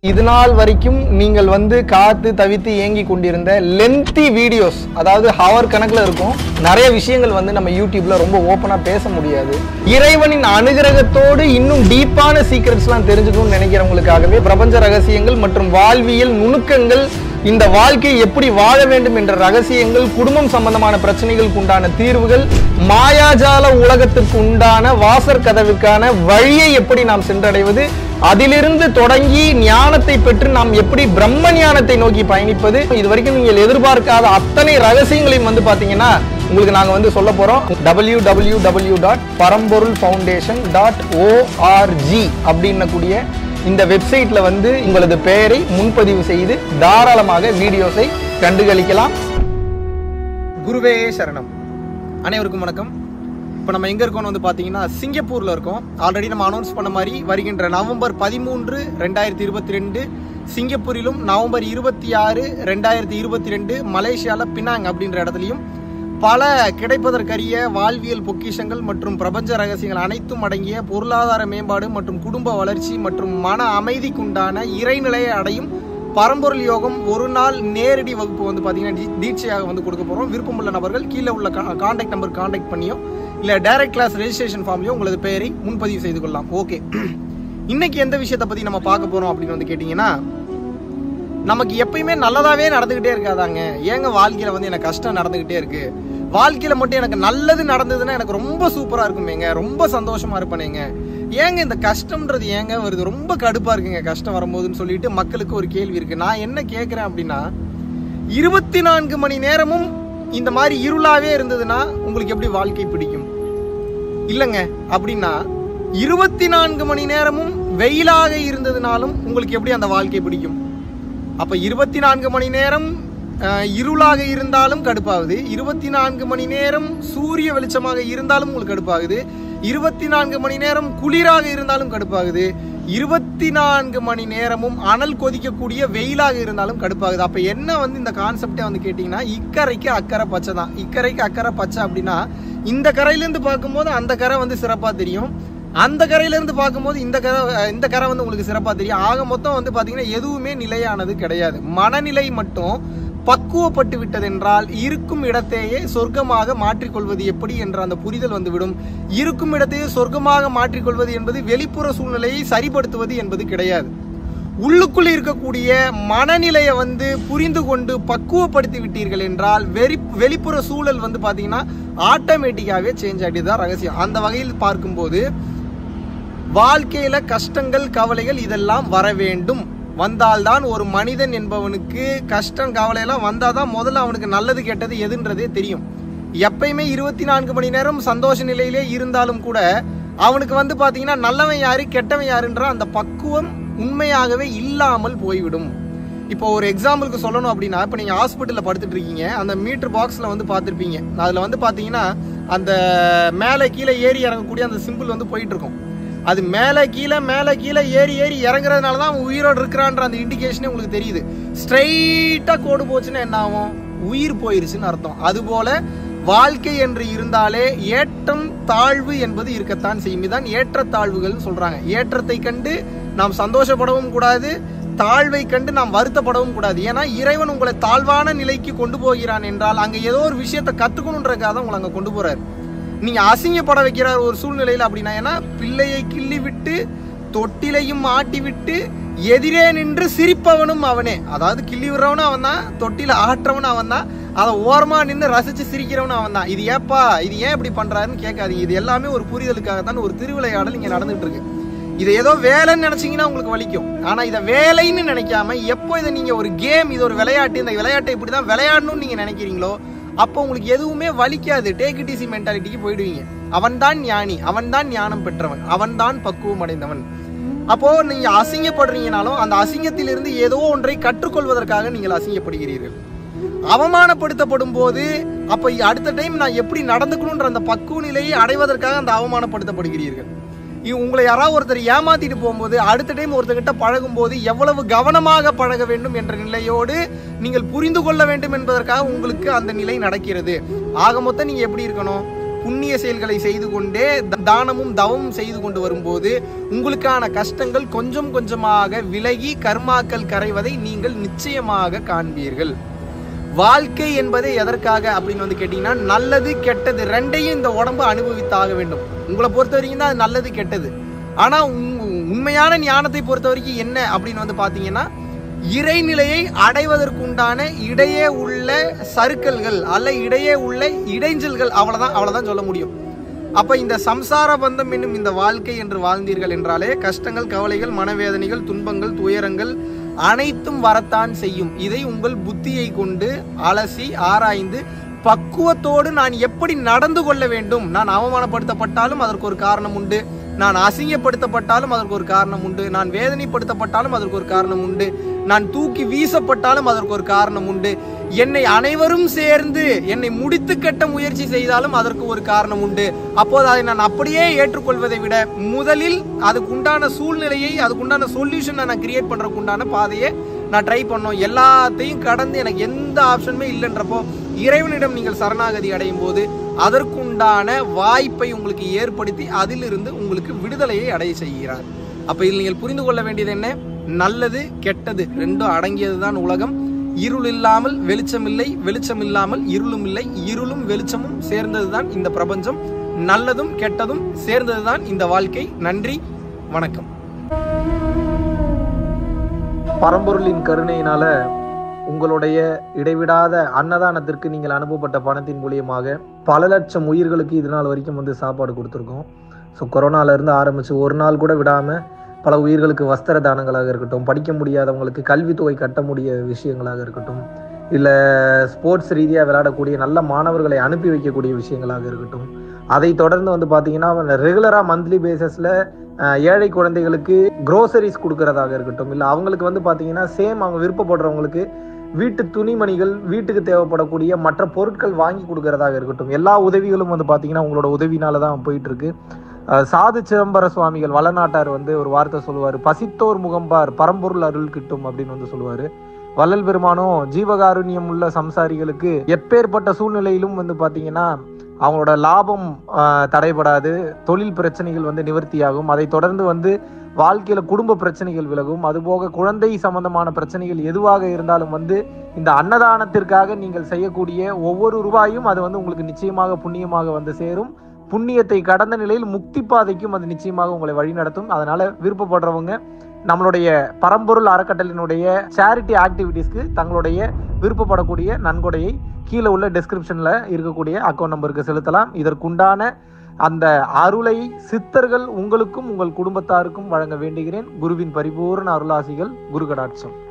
இது நாள் வரைக்கும் நீங்கள் வந்து காத்து தவித்து ஏங்கி கொண்டிருந்த லென்த்தி வீடியோஸ் அதாவது ஹவர் கணக்கில் இருக்கும் நிறைய விஷயங்கள் வந்து நம்ம யூடியூப்ல ரொம்ப ஓப்பனா பேச முடியாது இறைவனின் அனுகிரகத்தோடு இன்னும் டீப்பான சீக்ரெட்ஸ்லாம் தெரிஞ்சுக்கணும்னு நினைக்கிறவங்களுக்காகவே பிரபஞ்ச ரகசியங்கள் மற்றும் வாழ்வியல் நுணுக்கங்கள் இந்த வாழ்க்கையை எப்படி வாழ வேண்டும் என்ற ரகசியங்கள் குடும்பம் சம்பந்தமான பிரச்சனைகளுக்கு உண்டான தீர்வுகள் மாயாஜால உலகத்திற்கு உண்டான வாசற் கதவிற்கான வழியை எப்படி நாம் சென்றடைவது அதிலிருந்து தொடங்கி ஞானத்தை பெற்று நாம் எப்படி பிரம்ம ஞானத்தை நோக்கி பயணிப்பது இது வரைக்கும் நீங்கள் எதிர்பார்க்காத அத்தனை ரகசியங்களையும் வந்து பாத்தீங்கன்னா உங்களுக்கு நாங்க வந்து சொல்ல போறோம் W W W dot Paramporul foundation dot ORG அப்படின்னக்கூடிய இந்த வெப்சைட்ல வந்து உங்களது பெயரை முன்பதிவு செய்து தாராளமாக வீடியோஸை கண்டுகளிக்கலாம் குருவே சரணம் அனைவருக்கும் வணக்கம் இப்போ நம்ம எங்க இருக்கோம்னு வந்து பாத்தீங்கன்னா சிங்கப்பூர்ல இருக்கோம் ஆல்ரெடி நம்ம அனௌன்ஸ் பண்ண மாதிரி வருகின்ற நவம்பர் பதிமூன்று ரெண்டாயிரத்தி இருபத்தி ரெண்டு சிங்கப்பூரிலும் நவம்பர் இருபத்தி ஆறு ரெண்டாயிரத்தி இருபத்தி ரெண்டு மலேசியால பினாங் அப்படின்ற இடத்துலையும் பல கிடைப்பதற்கரிய வாழ்வியல் பொக்கிஷங்கள் மற்றும் பிரபஞ்ச ரகசியங்கள் அனைத்தும் அடங்கிய பொருளாதார மேம்பாடு மற்றும் குடும்ப வளர்ச்சி மற்றும் மன அமைதிக்குண்டான இறைநிலையை அடையும் பரம்பொருள் யோகம் ஒரு நாள் நேரடி வகுப்பு வந்து பார்த்தீங்கன்னா டி- தீட்சையாக வந்து கொடுக்க போகிறோம் விருப்பமுள்ள நபர்கள் கீழே உள்ள காண்டாக்ட் நம்பர் காண்டாக்ட் பண்ணியோ இல்லை டைரக்ட் கிளாஸ் ரெஜிஸ்ட்ரேஷன் ஃபார்ம்லையோ உங்களது பெயரை முன்பதிவு செய்து கொள்ளலாம் ஓகே இன்னைக்கு எந்த விஷயத்தை பற்றி நம்ம பார்க்க போகிறோம் அப்படின்னு வந்து கேட்டிங்கன்னா நமக்கு எப்பயுமே நல்லதாவே நடந்துகிட்டே இருக்காதாங்க ஏங்க வாழ்க்கையில வந்து எனக்கு கஷ்டம் நடந்துகிட்டே இருக்கு வாழ்க்கையில மட்டும் எனக்கு நல்லது நடந்ததுன்னா எனக்கு ரொம்ப சூப்பரா இருக்குமேங்க ரொம்ப சந்தோஷமா இருப்பேனேங்க ஏங்க இந்த கஷ்டம்ன்றது ஏங்க வருது ரொம்ப கடுப்பா இருக்குங்க கஷ்டம் வரும்போதுன்னு சொல்லிட்டு மக்களுக்கு ஒரு கேள்வி இருக்கு நான் என்ன கேட்கிறேன் அப்படின்னா இருபத்தி நான்கு மணி நேரமும் இந்த மாதிரி இருளாவே இருந்ததுன்னா உங்களுக்கு எப்படி வாழ்க்கை பிடிக்கும் இல்லைங்க அப்படின்னா இருபத்தி நான்கு மணி நேரமும் வெயிலாக இருந்ததுனாலும் உங்களுக்கு எப்படி அந்த வாழ்க்கை பிடிக்கும் அப்ப இருபத்தி நான்கு மணி நேரம் அஹ், இருளாக இருந்தாலும் கடுப்பாகுது இருபத்தி நான்கு மணி நேரம் சூரிய வெளிச்சமாக இருந்தாலும் உங்களுக்கு கடுப்பாகுது இருபத்தி நான்கு மணி நேரம் குளிராக இருந்தாலும் கடுப்பாகுது இருபத்தி நான்கு மணி நேரமும் அனல் கொதிக்கக்கூடிய வெயிலாக இருந்தாலும் கடுப்பாகுது அப்ப என்ன வந்து இந்த கான்செப்டே வந்து கேட்டீங்கன்னா இக்கரைக்கு அக்கறை பச்சை தான் இக்கரைக்கு அக்கறை பச்சை அப்படின்னா இந்த கரையில இருந்து பார்க்கும்போது அந்த கரை வந்து சிறப்பா தெரியும் அந்த கரையில இருந்து பார்க்கும்போது இந்த கரை இந்த கரை வந்து உங்களுக்கு சிறப்பா தெரியும் ஆக மொத்தம் வந்து பாத்தீங்கன்னா எதுவுமே நிலையானது கிடையாது மனநிலை மட்டும் பக்குவப்பட்டு விட்டதென்றால் இருக்கும் இடத்தையே சொர்க்கமாக மாற்றிக்கொள்வது எப்படி என்ற அந்த புரிதல் வந்துவிடும் இருக்கும் இடத்தையே சொர்க்கமாக மாற்றிக்கொள்வது என்பது வெளிப்புற சூழ்நிலையை சரிப்படுத்துவது என்பது கிடையாது உள்ளுக்குள் இருக்கக்கூடிய மனநிலையை வந்து புரிந்து கொண்டு பக்குவப்படுத்தி விட்டீர்கள் என்றால் வெறி வெளிப்புற சூழல் வந்து பாத்தீங்கன்னா ஆட்டோமேட்டிக்காவே சேஞ்ச் ஆகிட்டு தான் ரகசியம் அந்த வகையில் பார்க்கும்போது வாழ்க்கையில கஷ்டங்கள் கவலைகள் இதெல்லாம் வர வேண்டும் வந்தால்தான் ஒரு மனிதன் என்பவனுக்கு கஷ்டம் கவலையெல்லாம் வந்தாதான் முதல்ல அவனுக்கு நல்லது கெட்டது எதுன்றதே தெரியும் எப்பயுமே இருபத்தி நான்கு மணி நேரம் சந்தோஷ நிலையிலே இருந்தாலும் கூட அவனுக்கு வந்து பாத்தீங்கன்னா நல்லவன் யாரு கெட்டவன் யாருன்ற அந்த பக்குவம் உண்மையாகவே இல்லாமல் போய்விடும் இப்போ ஒரு எக்ஸாம்பிளுக்கு சொல்லணும் அப்படின்னா இப்போ நீங்கள் ஹாஸ்பிட்டலில் படுத்துட்டு இருக்கீங்க அந்த மீட்டர் பாக்ஸில் வந்து பார்த்துருப்பீங்க அதில் வந்து பார்த்தீங்கன்னா அந்த மேலே கீழே ஏறி இறங்கக்கூடிய அந்த சிம்பிள் வந்து போயிட்டு இருக்கும் அது மேலே கீழே மேலே கீழே ஏறி ஏறி இறங்குறதுனால தான் அவன் உயிரோடு இருக்கிறான்ற அந்த இண்டிகேஷனே உங்களுக்கு தெரியுது ஸ்ட்ரைட்டாக கோடு போச்சுன்னா என்ன ஆகும் உயிர் போயிருச்சுன்னு அர்த்தம் அதுபோல வாழ்க்கை என்று இருந்தாலே ஏற்றம் தாழ்வு என்பது இருக்கத்தான் செய்யும் இதான் ஏற்றத்தாழ்வுகள்னு சொல்றாங்க ஏற்றத்தை கண்டு நாம் சந்தோஷப்படவும் கூடாது தாழ்வை கண்டு நாம் வருத்தப்படவும் கூடாது ஏன்னா இறைவன் உங்களை தாழ்வான நிலைக்கு கொண்டு போகிறான் என்றால் அங்க ஏதோ ஒரு விஷயத்தை கத்துக்கணுன்றதுக்காக தான் உங்களை அங்க கொண்டு போறாரு நீங்க அசிங்கப்பட வைக்கிறார் ஒரு சூழ்நிலையில அப்படின்னா ஏன்னா பிள்ளையை கிள்ளி விட்டு தொட்டிலையும் ஆட்டி விட்டு எதிரே நின்று சிரிப்பவனும் அவனே அதாவது கிள்ளி விடுறவனும் அவன் தான் தொட்டில ஆட்டுறவனும் அவன் தான் அதை ஓரமா நின்று ரசிச்சு சிரிக்கிறவனும் அவன் தான் இது ஏப்பா இது ஏன் இப்படி பண்றாருன்னு கேட்காதீங்க இது எல்லாமே ஒரு புரிதலுக்காக தான் ஒரு திருவிளையாடல் இங்க நடந்துட்டு இருக்கு இது ஏதோ வேலைன்னு நினைச்சீங்கன்னா உங்களுக்கு வலிக்கும் ஆனா இதை வேலைன்னு நினைக்காம எப்போ இதை நீங்க ஒரு கேம் இது ஒரு விளையாட்டு இந்த விளையாட்டை இப்படிதான் விளையாடணும்னு நீங்க நினைக்கிறீங்களோ அப்போ உங்களுக்கு எதுவுமே வலிக்காது டேக் இட் ஈஸி மென்டாலிட்டிக்கு போயிடுவீங்க அவன்தான் ஞானி அவன்தான் ஞானம் பெற்றவன் அவன்தான் பக்குவம் அடைந்தவன் அப்போ நீங்க அசிங்கப்படுறீங்கனாலும் அந்த அசிங்கத்திலிருந்து ஏதோ ஒன்றை கற்றுக்கொள்வதற்காக நீங்கள் அசிங்கப்படுகிறீர்கள் அவமானப்படுத்தப்படும் போது அப்ப அடுத்த டைம் நான் எப்படி நடந்துக்கணுன்ற அந்த பக்குவ நிலையை அடைவதற்காக அந்த அவமானப்படுத்தப்படுகிறீர்கள் இ- உங்களை யாராவது ஒருத்தர் ஏமாத்திட்டு போகும்போது அடுத்த டைம் ஒருத்தர்கிட்ட பழகும் போது எவ்வளவு கவனமாக பழக வேண்டும் என்ற நிலையோடு நீங்கள் புரிந்து கொள்ள வேண்டும் என்பதற்காக உங்களுக்கு அந்த நிலை நடக்கிறது ஆக மொத்தம் நீங்க எப்படி இருக்கணும் புண்ணிய செயல்களை செய்து கொண்டே த- தானமும் தவமும் செய்து கொண்டு வரும்போது உங்களுக்கான கஷ்டங்கள் கொஞ்சம் கொஞ்சமாக விலகி கர்மாக்கள் கரைவதை நீங்கள் நிச்சயமாக காண்பீர்கள் வாழ்க்கை என்பது எதற்காக அப்படின்னு வந்து கேட்டீங்கன்னா நல்லது கெட்டது ரெண்டையும் இந்த உடம்பு அனுபவித்தாக வேண்டும் உங்களை பொறுத்த வரைக்கும் தான் அது நல்லது கெட்டது ஆனா உங்க- உண்மையான ஞானத்தை பொறுத்த வரைக்கும் என்ன அப்படின்னு வந்து பாத்தீங்கன்னா இறைநிலையை அடைவதற்குண்டான இடையே உள்ள சறுக்கல்கள் அல்ல இடையே உள்ள இடைஞ்சல்கள் அவ்வளவுதான் அவ்வளவுதான் சொல்ல முடியும் அப்ப இந்த சம்சார பந்தம் என்னும் இந்த வாழ்க்கை என்று வாழ்ந்தீர்கள் என்றாலே கஷ்டங்கள் கவலைகள் மனவேதனைகள் துன்பங்கள் துயரங்கள் அனைத்தும் வரத்தான் செய்யும் இதை உங்கள் புத்தியை கொண்டு அலசி ஆராய்ந்து பக்குவத்தோடு நான் எப்படி நடந்து கொள்ள வேண்டும் நான் அவமானப்படுத்தப்பட்டாலும் அதற்கு ஒரு காரணம் உண்டு நான் அசிங்கப்படுத்தப்பட்டாலும் அதற்கு ஒரு காரணம் உண்டு நான் வேதனைப்படுத்தப்பட்டாலும் அதற்கு ஒரு காரணம் உண்டு நான் தூக்கி வீசப்பட்டாலும் அதற்கு ஒரு காரணம் உண்டு என்னை அனைவரும் சேர்ந்து என்னை முடித்து கட்ட முயற்சி செய்தாலும் அதற்கு ஒரு காரணம் உண்டு அப்போது அதை நான் அப்படியே ஏற்றுக்கொள்வதை விட முதலில் அதுக்கு உண்டான சூழ்நிலையை அதுக்கு உண்டான சொல்யூஷனை நான் கிரியேட் பண்றதுக்கு உண்டான பாதையை நான் ட்ரை பண்ணோம் எல்லாத்தையும் கடந்து எனக்கு எந்த ஆப்ஷனுமே இல்லைன்றப்போ இறைவனிடம் நீங்கள் சரணாகதி அடையும் போது அதற்குண்டான வாய்ப்பை உங்களுக்கு ஏற்படுத்தி அதிலிருந்து உங்களுக்கு விடுதலையை அடைய செய்கிறார் அப்ப இதில் நீங்கள் புரிந்து கொள்ள வேண்டியது என்ன நல்லது கெட்டது ரெண்டும் அடங்கியதுதான் உலகம் இருள் இல்லாமல் வெளிச்சம் இல்லை வெளிச்சம் இல்லாமல் இருளும் இல்லை இருளும் வெளிச்சமும் சேர்ந்ததுதான் இந்த பிரபஞ்சம் நல்லதும் கெட்டதும் சேர்ந்ததுதான் இந்த வாழ்க்கை நன்றி வணக்கம் பரம்பொருளின் கருணையினால உங்களுடைய இடைவிடாத அன்னதானத்திற்கு நீங்கள் அனுப்பப்பட்ட பணத்தின் மூலியமாக பல லட்சம் உயிர்களுக்கு இது நாள் வரைக்கும் வந்து சாப்பாடு கொடுத்துருக்கோம் ஸோ கொரோனால இருந்து ஆரம்பிச்சு ஒரு நாள் கூட விடாம பல உயிர்களுக்கு வஸ்திர தானங்களாக இருக்கட்டும் படிக்க முடியாதவங்களுக்கு கல்வித்தொகை கட்ட முடிய விஷயங்களாக இருக்கட்டும் இல்லை ஸ்போர்ட்ஸ் ரீதியாக விளையாடக்கூடிய நல்ல மாணவர்களை அனுப்பி வைக்கக்கூடிய விஷயங்களாக இருக்கட்டும் அதை தொடர்ந்து வந்து பார்த்தீங்கன்னா ரெகுலராக மந்த்லி பேசிஸில் ஏழை குழந்தைகளுக்கு க்ரோசரிஸ் கொடுக்கறதாக இருக்கட்டும் இல்லை அவங்களுக்கு வந்து பார்த்தீங்கன்னா சேம் அவங்க விருப்பப்படுறவங்களுக்கு வீட்டு துணிமணிகள் வீட்டுக்கு தேவைப்படக்கூடிய மற்ற பொருட்கள் வாங்கி கொடுக்கறதாக இருக்கட்டும் எல்லா உதவிகளும் வந்து பார்த்தீங்கன்னா உங்களோட உதவினால தான் போயிட்டு இருக்கு அஹ் சாது சிதம்பர சுவாமிகள் வளநாட்டார் வந்து ஒரு வார்த்தை சொல்லுவார் பசித்தோர் முகம்பார் பரம்பொருள் அருள் கிட்டும் அப்படின்னு வந்து சொல்லுவாரு வள்ளல் பெருமானும் ஜீவகாருண்யம் உள்ள சம்சாரிகளுக்கு எப்பேற்பட்ட சூழ்நிலையிலும் வந்து பார்த்தீங்கன்னா அவங்களோட லாபம் ஆஹ், தடைபடாது தொழில் பிரச்சனைகள் வந்து நிவர்த்தியாகும் அதை தொடர்ந்து வந்து வாழ்க்கையில குடும்ப பிரச்சனைகள் விலகும் அதுபோக குழந்தை சம்பந்தமான பிரச்சனைகள் எதுவாக இருந்தாலும் வந்து இந்த அன்னதானத்திற்காக நீங்கள் செய்யக்கூடிய ஒவ்வொரு ரூபாயும் அது வந்து உங்களுக்கு நிச்சயமாக புண்ணியமாக வந்து சேரும் புண்ணியத்தை கடந்த நிலையில் முக்தி பாதைக்கும் அது நிச்சயமாக உங்களை வழிநடத்தும் அதனால விருப்பப்படுறவங்க நம்மளுடைய பரம்பொருள் அறக்கட்டளினுடைய சேரிட்டி ஆக்டிவிட்டீஸ்க்கு தங்களுடைய விருப்பப்படக்கூடிய நன்கொடையை கீழே உள்ள டெஸ்கிரிப்ஷன்ல இருக்கக்கூடிய அக்கௌண்ட் நம்பருக்கு செலுத்தலாம் இதற்குண்டான அந்த அருளை சித்தர்கள் உங்களுக்கும் உங்கள் குடும்பத்தாருக்கும் வழங்க வேண்டுகிறேன் குருவின் பரிபூர்ண அருளாசிகள் குரு கடாட்சம்